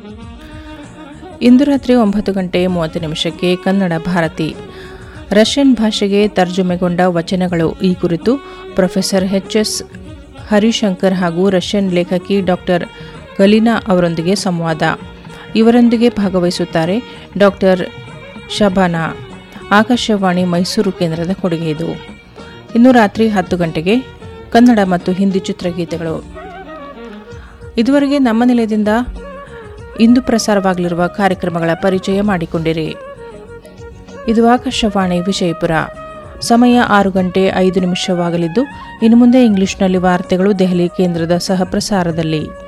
ಇಂದು ರಾತ್ರಿ ಒಂಬತ್ತು ಗಂಟೆ ಮೂವತ್ತು ನಿಮಿಷಕ್ಕೆ ಕನ್ನಡ ಭಾರತಿ ರಷ್ಯನ್ ಭಾಷೆಗೆ ತರ್ಜುಮೆಗೊಂಡ ವಚನಗಳು ಈ ಕುರಿತು ಪ್ರೊಫೆಸರ್ ಎಚ್ ಎಸ್ ಹರಿಶಂಕರ್ ಹಾಗೂ ರಷ್ಯನ್ ಲೇಖಕಿ ಡಾಕ್ಟರ್ ಗಲಿನಾ ಅವರೊಂದಿಗೆ ಸಂವಾದ ಇವರೊಂದಿಗೆ ಭಾಗವಹಿಸುತ್ತಾರೆ ಡಾಕ್ಟರ್ ಶಬಾನಾ ಆಕಾಶವಾಣಿ ಮೈಸೂರು ಕೇಂದ್ರದ ಕೊಡುಗೆ ಇದು ಇನ್ನು ರಾತ್ರಿ ಹತ್ತು ಗಂಟೆಗೆ ಕನ್ನಡ ಮತ್ತು ಹಿಂದಿ ಚಿತ್ರಗೀತೆಗಳು ಇದುವರೆಗೆ ನಮ್ಮ ನಿಲಯದಿಂದ ಇಂದು ಪ್ರಸಾರವಾಗಲಿರುವ ಕಾರ್ಯಕ್ರಮಗಳ ಪರಿಚಯ ಮಾಡಿಕೊಂಡಿರಿ ಇದು ಆಕಾಶವಾಣಿ ವಿಜಯಪುರ ಸಮಯ ಆರು ಗಂಟೆ ಐದು ನಿಮಿಷವಾಗಲಿದ್ದು ಇನ್ನು ಮುಂದೆ ಇಂಗ್ಲಿಷ್ನಲ್ಲಿ ವಾರ್ತೆಗಳು ದೆಹಲಿ ಕೇಂದ್ರದ ಸಹ ಪ್ರಸಾರದಲ್ಲಿ